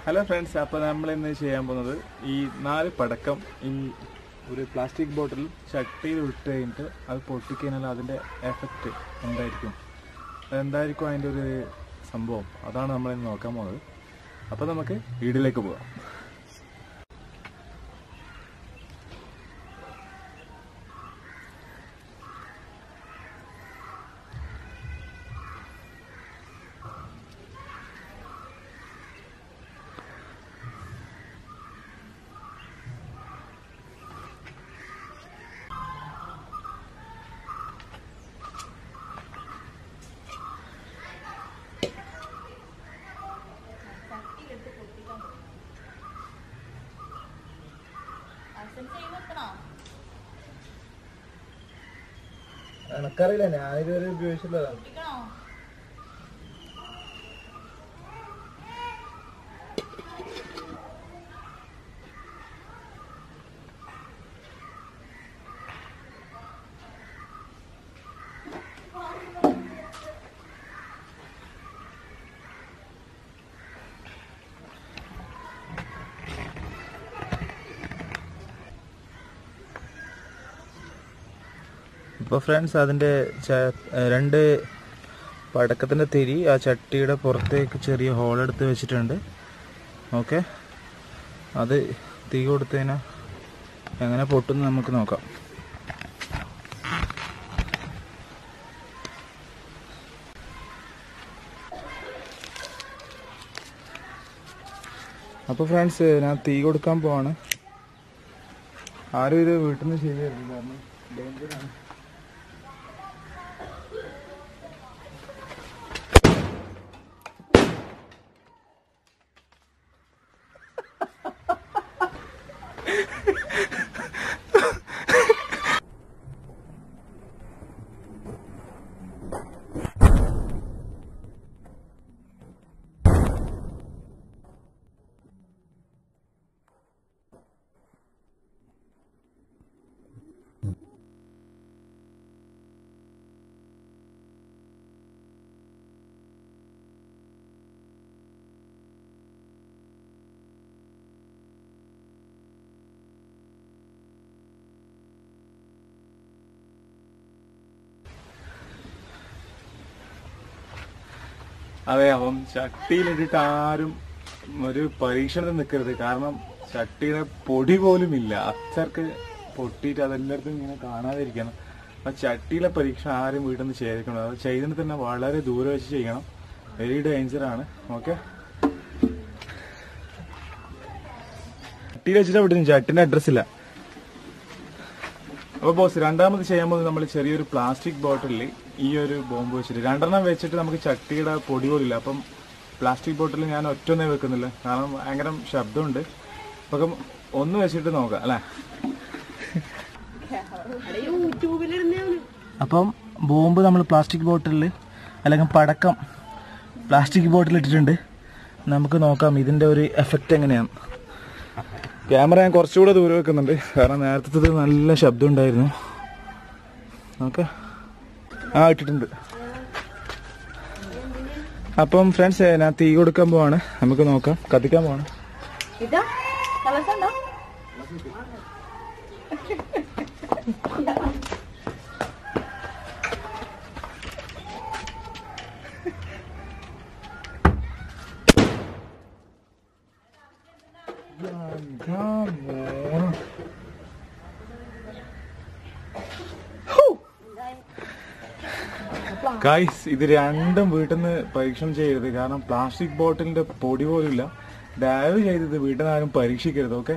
hello friends അപ്പോൾ നമ്മൾ ഇന്ന് ചെയ്യാൻ പോകുന്നത് ഈ നാല് പടക്കം ഈ ഒരു പ്ലാസ്റ്റിക് ബോട്ടിൽ ചട്ടിയിൽ ഇട്ട് കഴിഞ്ഞിട്ട് അത് പൊട്ടിക്കഴിഞ്ഞാൽ അതിൻ്റെ എഫക്റ്റ് എന്തായിരിക്കും അതെന്തായിരിക്കും അതിൻ്റെ ഒരു സംഭവം അതാണ് നമ്മൾ ഇന്ന് നോക്കാൻ പോകുന്നത് അപ്പോൾ നമുക്ക് വീഡിയോയിലേക്ക് പോകാം എനക്കറിയില്ല ഞാനിതുവരെ ഉപയോഗിച്ചിട്ടുള്ളതാണ് ഇപ്പോൾ ഫ്രണ്ട്സ് അതിൻ്റെ ച- രണ്ട് പടക്കത്തിൻ്റെ തിരി ആ ചട്ടിയുടെ പുറത്തേക്ക് ചെറിയ ഹോൾ എടുത്ത് വെച്ചിട്ടുണ്ട് ഓക്കെ അത് തീ കൊടുത്തതിന് എങ്ങനെ പൊട്ടുന്നു നമുക്ക് നോക്കാം അപ്പോൾ ഫ്രണ്ട്സ് ഞാൻ തീ കൊടുക്കാൻ പോവാണ് ആരും ഇത് വീട്ടിൽ നിന്ന് ചെയ്യരുത് കാരണം ഡേഞ്ചറാണ് അതെ അപ്പം ചട്ടിയിലിട്ടിട്ട് ആരും ഒരു പരീക്ഷണത്തിൽ നിൽക്കരുത് കാരണം ചട്ടിയുടെ പൊടി പോലും ഇല്ല അച്ചർക്ക് പൊട്ടിയിട്ട് അതെല്ലായിടത്തും ഇങ്ങനെ കാണാതിരിക്കണം അപ്പൊ ചട്ടിയിലെ പരീക്ഷ ആരും വീട്ടിൽ നിന്ന് ചെയ്തിരിക്കണം അത് ചെയ്തിട്ട് തന്നെ വളരെ ദൂരെ വെച്ച് ചെയ്യണം വെരി ഡേഞ്ചർ ആണ് ഓക്കെ ചട്ടിയിൽ വെച്ചിട്ട് വിടുന്നു ചട്ടിന്റെ അഡ്രസ് ഇല്ല അപ്പൊ ബോസ് രണ്ടാമത് ചെയ്യാൻ പോകുന്നത് നമ്മൾ ചെറിയൊരു പ്ലാസ്റ്റിക് ബോട്ടിലിൽ ഈ ഒരു ബോംബ് വെച്ചിട്ട് രണ്ടെണ്ണം വെച്ചിട്ട് നമുക്ക് ചട്ടിയുടെ പൊടി പോലില്ല അപ്പം പ്ലാസ്റ്റിക് ബോട്ടിൽ ഞാൻ ഒറ്റൊന്നേ വെക്കുന്നില്ല കാരണം ഭയങ്കര ശബ്ദമുണ്ട് അപ്പം ഒന്ന് വെച്ചിട്ട് നോക്കാം അല്ലേ അപ്പം ബോംബ് നമ്മൾ പ്ലാസ്റ്റിക് ബോട്ടിലിൽ അല്ലെങ്കിൽ പടക്കം പ്ലാസ്റ്റിക് ബോട്ടിൽ ഇട്ടിട്ടുണ്ട് നമുക്ക് നോക്കാം ഇതിൻ്റെ ഒരു എഫക്റ്റ് എങ്ങനെയാണ് ക്യാമറ ഞാൻ കുറച്ചുകൂടെ ദൂരെ വെക്കുന്നുണ്ട് കാരണം നേരത്തെ നല്ല ശബ്ദം ഉണ്ടായിരുന്നു ഓക്കെ ആ ഇട്ടിട്ടുണ്ട് അപ്പം ഫ്രണ്ട്സ് ഞാൻ തീ കൊടുക്കാൻ പോവാണ് നമുക്ക് നോക്കാം കത്തിക്കാൻ പോവാണ് ഇതാ കളസുണ്ടോ ഗൈസ് ഇത് രണ്ടും വീട്ടിൽ നിന്ന് പരീക്ഷണം ചെയ്യരുത് കാരണം പ്ലാസ്റ്റിക് ബോട്ടിലിന്റെ പൊടി പോലും ഇല്ല ദയവ് ചെയ്തത് വീട്ടിൽ നിന്ന് ആരും പരീക്ഷിക്കരുത് ഓക്കെ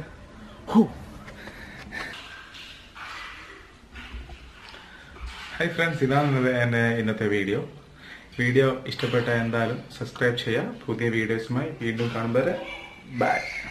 ഹായ് ഫ്രണ്ട്സ് ഇതാണ് എൻ്റെ ഇന്നത്തെ വീഡിയോ വീഡിയോ ഇഷ്ടപ്പെട്ട എന്തായാലും സബ്സ്ക്രൈബ് ചെയ്യുക പുതിയ വീഡിയോസുമായി വീണ്ടും കാണുമ്പോൾ ബൈ